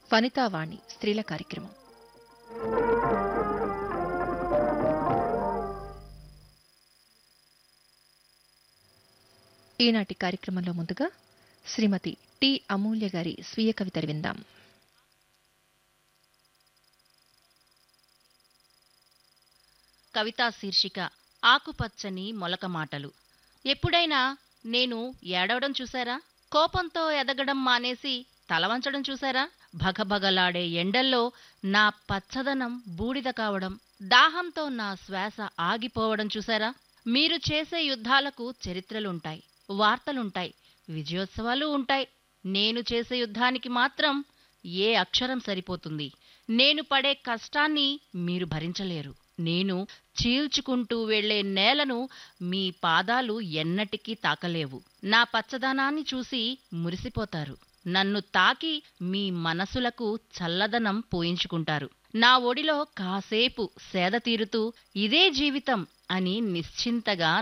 వనితావాణి స్త్రీల కార్యక్రమం ఈనాటి కార్యక్రమంలో ముందుగా శ్రీమతి టి అమూల్య గారి స్వీయ కవితలు విందాం కవితా శీర్షిక ఆకుపచ్చని మొలక మాటలు ఎప్పుడైనా నేను ఏడవడం చూశారా కోపంతో ఎదగడం మానేసి తలవంచడం చూశారా భగభగలాడే ఎండల్లో నా పచ్చదనం బూడిద కావడం దాహంతో నా శ్వాస ఆగిపోవడం చూశారా మీరు చేసే యుద్ధాలకు చరిత్రలుంటాయి వార్తలుంటాయి విజయోత్సవాలు ఉంటాయి నేను చేసే యుద్ధానికి మాత్రం ఏ అక్షరం సరిపోతుంది నేను పడే కష్టాన్ని మీరు భరించలేరు నేను చీల్చుకుంటూ వెళ్లే నేలను మీ పాదాలు ఎన్నటికీ తాకలేవు నా పచ్చదనాన్ని చూసి మురిసిపోతారు నన్ను తాకి మీ మనసులకు చల్లదనం పోయించుకుంటారు నా ఒడిలో కాసేపు సేద తీరుతూ ఇదే జీవితం అని నిశ్చింతగా